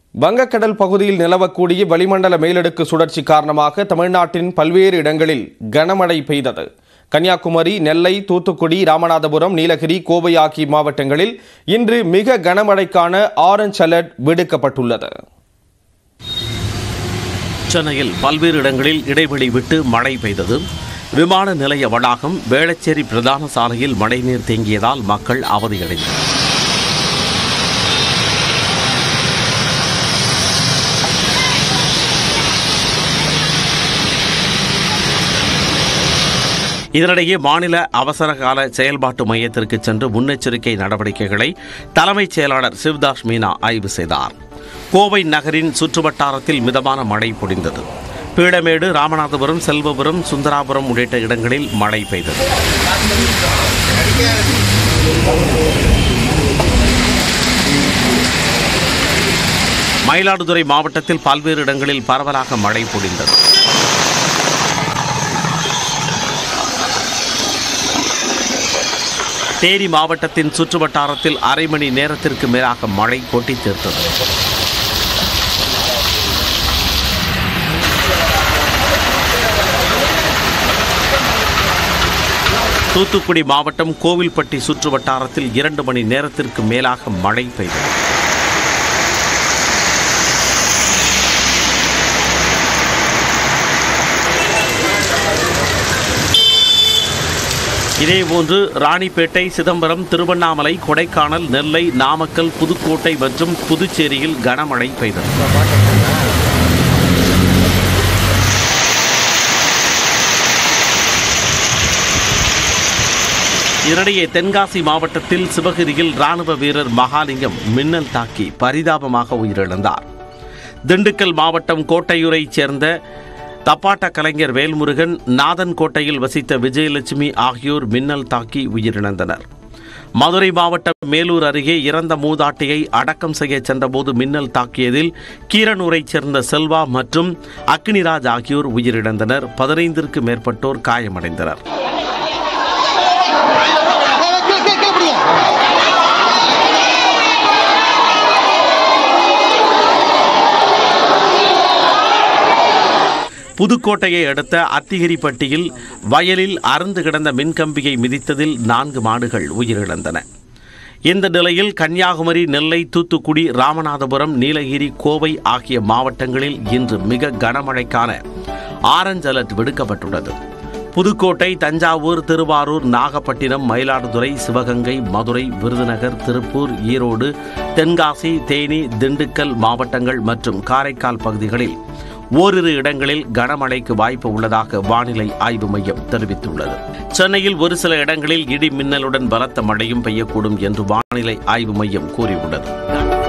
வங்கக்கடல் பகுதியில் நிலவக்கூடிய வளிமண்டல மேலடுக்கு சுழற்சி காரணமாக தமிழ்நாட்டின் பல்வேறு இடங்களில் கனமழை பெய்தது கன்னியாகுமரி நெல்லை தூத்துக்குடி ராமநாதபுரம் நீலகிரி கோவை ஆகிய மாவட்டங்களில் இன்று மிக கனமழைக்கான ஆரஞ்ச் அலர்ட் விடுக்கப்பட்டுள்ளது சென்னையில் பல்வேறு இடங்களில் இடைவெளி விட்டு மழை பெய்தது விமான நிலைய வளாகம் வேளச்சேரி பிரதான சாலையில் மழைநீர் தேங்கியதால் மக்கள் அவதியடைந்தனர் இதனிடையே மாநில அவசர கால செயல்பாட்டு மையத்திற்கு சென்று முன்னெச்சரிக்கை நடவடிக்கைகளை தலைமைச் செயலாளர் சிவதாஸ் மீனா ஆய்வு செய்தார் கோவை நகரின் சுற்றுவட்டாரத்தில் மிதமான மழை பொழிந்தது பீடமேடு ராமநாதபுரம் செல்வபுரம் சுந்தராபுரம் உள்ளிட்ட இடங்களில் மழை பெய்தது மயிலாடுதுறை மாவட்டத்தில் பல்வேறு இடங்களில் பரவலாக மழை பொழிந்தது தேனி மாவட்டத்தின் சுற்றுவட்டாரத்தில் அரை மணி நேரத்திற்கு மேலாக மழை கொட்டி தீர்த்தது தூத்துக்குடி மாவட்டம் கோவில்பட்டி சுற்றுவட்டாரத்தில் இரண்டு மணி நேரத்திற்கு மேலாக மழை பெய்தது இதேபோன்று ராணிப்பேட்டை சிதம்பரம் திருவண்ணாமலை கொடைக்கானல் நெல்லை நாமக்கல் புதுக்கோட்டை மற்றும் புதுச்சேரியில் கனமழை பெய்தது இதனிடையே தென்காசி மாவட்டத்தில் சிவகிரியில் ராணுவ வீரர் மகாலிங்கம் மின்னல் தாக்கி பரிதாபமாக உயிரிழந்தார் திண்டுக்கல் மாவட்டம் கோட்டையூரைச் சேர்ந்த தப்பாட்ட கலைஞர் வேல்முருகன் நாதன் கோட்டையில் வசித்த விஜயலட்சுமி ஆகியோர் மின்னல் தாக்கி உயிரிழந்தனர் மதுரை மாவட்டம் மேலூர் அருகே இறந்த மூதாட்டியை அடக்கம் செய்ய சென்றபோது மின்னல் தாக்கியதில் கீரனூரைச் சேர்ந்த செல்வா மற்றும் அக்னிராஜ் ஆகியோர் உயிரிழந்தனர் பதினைந்திற்கு மேற்பட்டோர் காயமடைந்தனர் புதுக்கோட்டையை அடுத்த அத்திகிரிப்பட்டியில் வயலில் அறுந்து கிடந்த மின்கம்பியை மிதித்ததில் நான்கு மாடுகள் உயிரிழந்தன இந்த நிலையில் கன்னியாகுமரி நெல்லை தூத்துக்குடி ராமநாதபுரம் நீலகிரி கோவை ஆகிய மாவட்டங்களில் இன்று மிக கனமழைக்கான ஆரஞ்ச் அலர்ட் விடுக்கப்பட்டுள்ளது புதுக்கோட்டை தஞ்சாவூர் திருவாரூர் நாகப்பட்டினம் மயிலாடுதுறை சிவகங்கை மதுரை விருதுநகர் திருப்பூர் ஈரோடு தென்காசி தேனி திண்டுக்கல் மாவட்டங்கள் மற்றும் காரைக்கால் பகுதிகளில் ஓரிரு இடங்களில் கனமழைக்கு வாய்ப்பு உள்ளதாக வானிலை ஆய்வு மையம் தெரிவித்துள்ளது சென்னையில் ஒரு சில இடங்களில் இடி மின்னலுடன் பலத்த மழையும் பெய்யக்கூடும் என்று வானிலை ஆய்வு மையம் கூறியுள்ளது